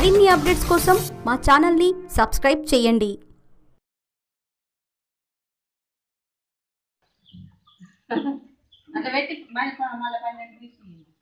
మరిన్ని అప్డేట్స్ కోసం మా ఛానల్ని సబ్స్క్రైబ్ చేయండి అట్లా పెట్టి మళ్ళీ మళ్ళీ పన్నెండు తీసి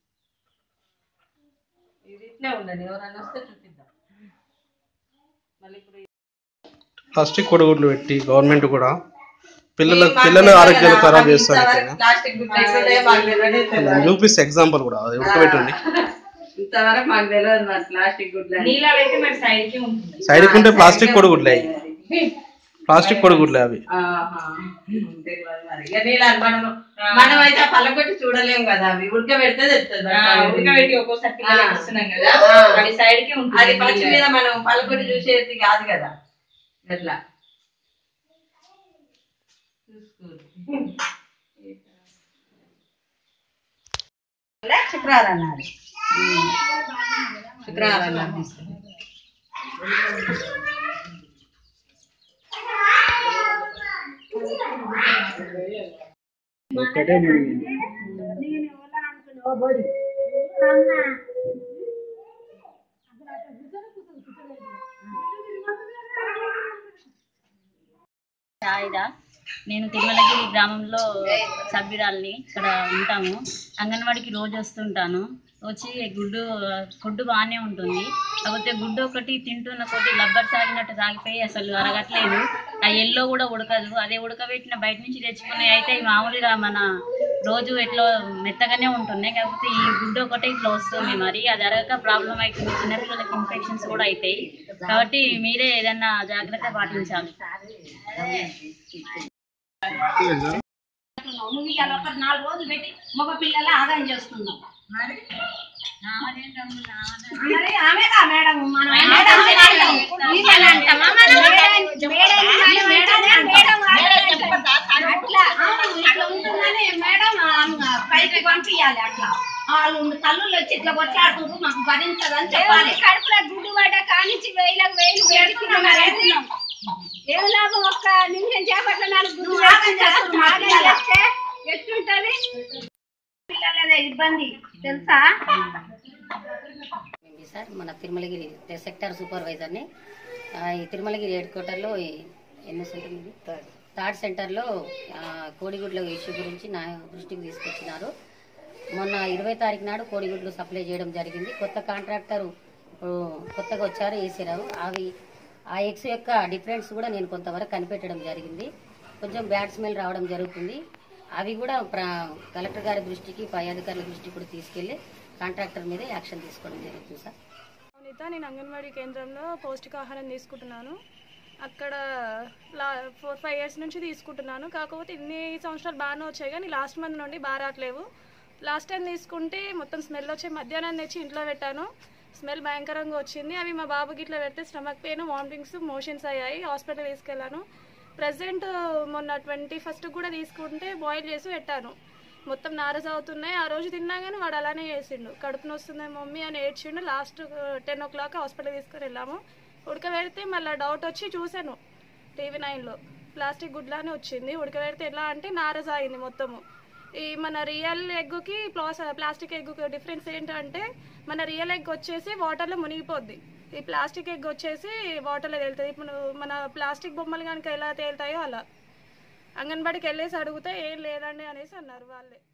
ఇది ఇట్లే ఉండండి ఎవరైనా వస్తే చూపిద్దాం మళ్ళీ ఇప్పుడు ప్లాస్టిక్ కొడుగుడ్లు పెట్టి గవర్నమెంట్ కూడా పిల్లల పిల్లల ఆరోగ్యాలు ఖరాబ్ చేస్తారు ప్లాస్టిక్ గుడ్లు ఎక్కడే మాకు తెలియనే తెలియదు. చూపిస్తే ఎగ్జాంపుల్ కూడా అది ఉడకబెట్టండి ఇంతవరకు మాకు తెలియదు మరి ప్లాస్టిక్ గుడ్లు అని. నీళ్ళైతే మరి సైడ్ కి ఉంటుంది సైడ్ ఉంటే ప్లాస్టిక్ కొడుగుడ్లే అవి ప్లాస్టిక్ కొడుగుడ్లే అవి ఆహా. తెలియదు మరి. ఇక నీళ్ళని మనం మనం అయితే పల్లకొట్టి చూడలేము కదా అవి ఉడకబెడితే తెలుస్తుంది ఆ, ఉడకబెట్టి ఒక్కోసారి పిల్లలకి ఇస్తున్నాం కదా ఆ. అది సైడ్ కి ఉంటుంది అది పచ్చి మీద మనం పల్లకొట్టి చూసేది కాదు కదా ఎట్లా శుక్రవారం నాడు శుక్రవారం నాడు తీసుకుని సాయిదా నేను తిరుమలగిరి గ్రామంలో సభ్యురాల్ని ఇక్కడ ఉంటాము అంగన్వాడికి రోజు వస్తుంటాను వచ్చి గుడ్డు గుడ్డు బాగానే ఉంటుంది కాకపోతే గుడ్డు ఒకటి తింటున్న కొద్ది లబ్బర్ సాగినట్టు సాగిపోయి అసలు అరగట్లేదు ఆ ఎల్లో కూడా ఉడకదు అదే ఉడకబెట్టిన బయట నుంచి తెచ్చుకున్నాయి అయితే ఇవి మామూలుగా మన రోజు ఎట్లా మెత్తగానే ఉంటున్నాయి కాకపోతే ఈ గుడ్డు ఒకటే ఇట్లా వస్తుంది మరి అది అరగక ప్రాబ్లం అవుతుంది చిన్నపిల్లలకి ఇన్ఫెక్షన్స్ కూడా అవుతాయి కాబట్టి మీరే ఏదన్నా జాగ్రత్త పాటించాలి నువ్వు ఇవాళ ఒక నాలుగు రోజులు పెట్టి మగ పిల్లల ఆదాయం చేస్తున్నావు మరి ఆమెగా మేడం మనం మేడం అంటాం. ఈమెను అంటామా మనం? మేడం, మేడం, మేడం అట్లా అవును, ఇట్లా ఉంటుందని మేడం ఆ, పైకి పంపించాలి అట్లా వాళ్ళు తల్లులు వచ్చి ఇట్లా కొట్లాడుతున్నారు మాకు భరించదని చెప్పాలి కడుపులో గుడ్డు పడ్డ కానించి వేలకు వేలు పెడుతున్నాం మరి ఎత్తున్నాం. ఏం లాభం ఒక్క నిమిషం చేపట్ల నాలుగు గుడ్డు చేస్తే ఎట్లుంటది పిల్లలదే ఇబ్బంది తెలుసా ఏంటి సార్ మన తిరుమలగిరి సెక్టర్ సూపర్వైజర్ని ఆ, ఈ తిరుమలగిరి హెడ్ క్వార్టర్లో ఈ ఎన్నో సెంటర్ ఇది థర్డ్ సెంటర్లో ఆ, కోడిగుడ్ల ఇష్యూ గురించి నా దృష్టికి తీసుకొచ్చినారు మొన్న ఇరవై తారీఖు నాడు కోడిగుడ్లు సప్లై చేయడం జరిగింది కొత్త కాంట్రాక్టర్ ఇప్పుడు కొత్తగా వచ్చారు వేసారు అవి ఆ ఎగ్స్ యొక్క డిఫరెన్స్ కూడా నేను కొంతవరకు కనిపెట్టడం జరిగింది కొంచెం బ్యాడ్ స్మెల్ రావడం జరుగుతుంది అవి కూడా ప్ర- కలెక్టర్ గారి దృష్టికి పై అధికారుల దృష్టికి కూడా తీసుకెళ్లి కాంట్రాక్టర్ మీద యాక్షన్ తీసుకోవడం జరుగుతుంది సార్ అనిత నేను అంగన్వాడీ కేంద్రంలో పౌష్టికాహారం తీసుకుంటున్నాను అక్కడ లా ఫోర్ ఫైవ్ ఇయర్స్ నుంచి తీసుకుంటున్నాను కాకపోతే ఇన్ని సంవత్సరాలు బాగానే వచ్చాయి కానీ లాస్ట్ మంత్ నుండి బాగా రావట్లేవు లాస్ట్ టైం తీసుకుంటే మొత్తం స్మెల్ వచ్చి మధ్యాహ్నం తెచ్చి ఇంట్లో పెట్టాను స్మెల్ భయంకరంగా వచ్చింది అవి మా బాబుకి ఇట్లా పెడితే స్టమక్ పెయిన్ వామిటింగ్స్ మోషన్స్ అయ్యాయి హాస్పిటల్ తీసుకెళ్ళాను ప్రజెంట్ మొన్న ట్వంటీ ఫస్ట్ కూడా తీసుకుంటే బాయిల్ చేసి పెట్టాను మొత్తం నారజ అవుతున్నాయి ఆ రోజు తిన్నా కానీ వాడు అలానే చేసిండు కడుపు నొస్తుంది మమ్మీ అని ఏడ్చిండు last ten o'clock hospital తీసుకొని వెళ్ళాము ఉడకబెడితే మళ్ళీ డౌట్ వచ్చి చూశాను టీవీ నైన్లో ప్లాస్టిక్ గుడ్లానే వచ్చింది ఉడకబెడితే ఎలా అంటే నారజ అయింది మొత్తము ఈ మన రియల్ ఎగ్గుకి ప్లాస్ ప్లాస్టిక్ ఎగ్గుకి డిఫరెన్స్ ఏంటంటే మన రియల్ ఎగ్ వచ్చేసి వాటర్లో మునిగిపోద్ది ఈ ప్లాస్టిక్ ఎగ్ వచ్చేసి వాటర్లో తేలుతుంది ఇప్పుడు మన ప్లాస్టిక్ బొమ్మలు కనుక ఎలా తేలుతాయో అలా అంగన్వాడికి వెళ్ళేసి అడిగితే ఏం లేదండి అనేసి అన్నారు వాళ్ళే